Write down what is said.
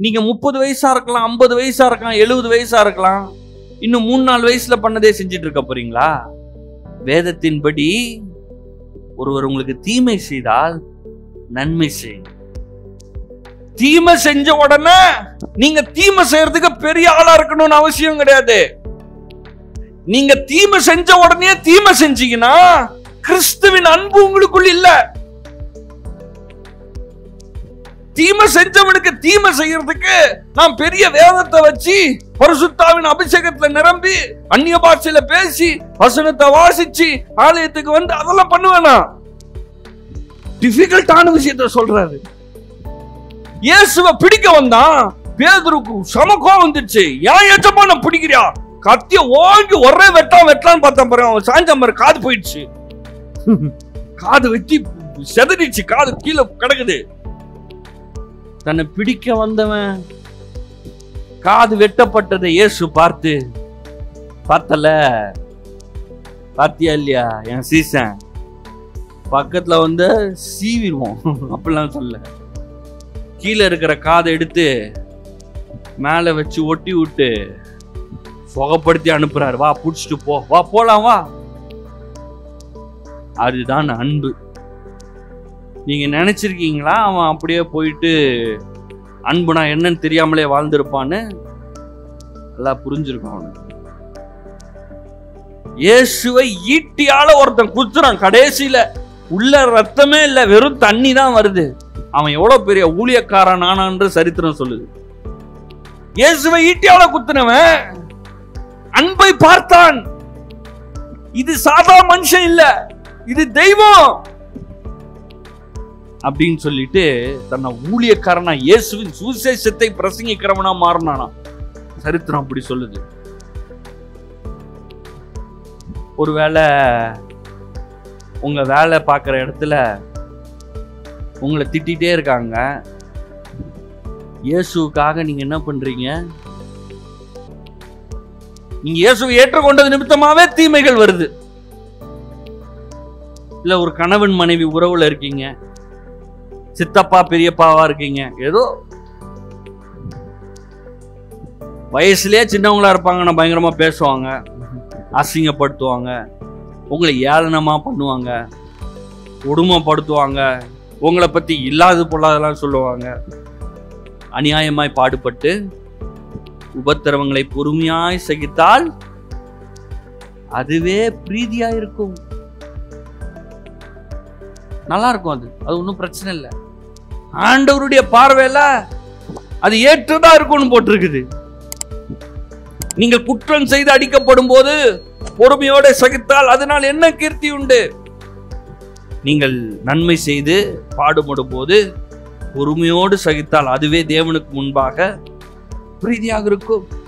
நீங்க முப்பது வயசா இருக்கலாம் ஐம்பது வயசா இருக்கலாம் எழுபது வயசா இருக்கலாம் இன்னும் மூணு நாலு வயசுல பண்ணதே செஞ்சுட்டு இருக்க போறீங்களா வேதத்தின்படி ஒருவர் உங்களுக்கு தீமை செய்தால் நன்மை செய்யுங்க தீமை செஞ்ச உடனே நீங்க தீமை செய்யறதுக்கு பெரிய ஆளா இருக்கணும்னு அவசியம் கிடையாது நீங்க தீமை செஞ்ச உடனே தீமை செஞ்சீங்கன்னா கிறிஸ்துவின் அன்பு உங்களுக்குள்ள இல்ல தீமை செஞ்சவனுக்கு தீமை செய்யறதுக்கு நான் பெரிய வேதத்தை வச்சு பரிசுத்தாவின் அபிஷேகத்துல நிரம்பி அந்நிய பாஷையில பேசி வசனத்தை வாசிச்சு ஆலயத்துக்கு வந்து அதெல்லாம் பண்ணுவேனா டிஃபிகல்ட்டான விஷயத்த சொல்றாரு இயேசுவை பிடிக்க வந்தான் பேதுருக்கு சமக்கம் வந்துச்சு ஏன் எஜமான பிடிக்கிறியா கத்திய ஓங்கி ஒரே வெட்டான் வெட்டலான்னு பார்த்தேன் பாரு அவன் சாஞ்ச மாதிரி காது போயிடுச்சு காது வெட்டி செதறிச்சு காது கீழே கிடக்குது தன்னை பிடிக்க வந்தவன் காது வெட்டப்பட்டதை இயேசு பார்த்து பார்த்தல பார்த்தியா இல்லையா என் சீசன் பக்கத்துல வந்து சீவிடுவோம் அப்படிலாம் சொல்ல கீழே இருக்கிற காதை எடுத்து மேலே வச்சு ஒட்டி விட்டு சுகப்படுத்தி அனுப்புறாரு வா புடிச்சிட்டு போ வா போலாம் வா அதுதான் அன்பு நீங்க நினைச்சிருக்கீங்களா அவன் அப்படியே போயிட்டு அன்புனா என்னன்னு தெரியாமலே வாழ்ந்திருப்பான்னு நல்லா புரிஞ்சிருக்கும் அவனுக்கு இயேசுவை ஈட்டியால ஒருத்தன் குத்துறான் கடைசியில உள்ள ரத்தமே இல்ல வெறும் தண்ணி தான் வருது அவன் எவ்வளவு பெரிய ஊழியக்காரன் ஆனான்னு சரித்திரம் சொல்லுது இயேசுவை ஈட்டியால குத்துனவன் அன்பை பார்த்தான் இது சாதா மனுஷன் இல்ல இது தெய்வம் அப்படின்னு சொல்லிட்டு தன்னை ஊழியக்காரனா இயேசுவின் சுவிசேஷத்தை பிரசங்கிக்கிறவனா மாறினானா சரித்திரம் அப்படி சொல்லுது ஒருவேளை உங்க வேலை பார்க்குற இடத்துல உங்களை திட்டிகிட்டே இருக்காங்க இயேசுவுக்காக நீங்க என்ன பண்றீங்க நீங்க இயேசுவை ஏற்றுக்கொண்டது நிமித்தமாவே தீமைகள் வருது இல்ல ஒரு கணவன் மனைவி உறவுல இருக்கீங்க சித்தப்பா பெரியப்பாவா இருக்கீங்க ஏதோ வயசுலயே சின்னவங்களா இருப்பாங்கன்னா பயங்கரமா பேசுவாங்க அசிங்கப்படுத்துவாங்க உங்களை ஏளனமா பண்ணுவாங்க கொடுமைப்படுத்துவாங்க உங்களை பத்தி இல்லாத பொல்லாதெல்லாம் சொல்லுவாங்க அநியாயமாய் பாடுபட்டு உபத்திரவங்களை பொறுமையாய் சகித்தால் அதுவே பிரீதியா இருக்கும் நல்லா இருக்கும் அது அது ஒன்றும் பிரச்சனை இல்லை ஆண்டவருடைய பார்வையில அது ஏற்றதா இருக்கும்னு போட்டிருக்குது நீங்கள் குற்றம் செய்து அடிக்கப்படும் போது பொறுமையோட சகித்தால் அதனால் என்ன கீர்த்தி உண்டு நீங்கள் நன்மை செய்து பாடுபடும் போது பொறுமையோடு சகித்தால் அதுவே தேவனுக்கு முன்பாக பிரீதியாக இருக்கும்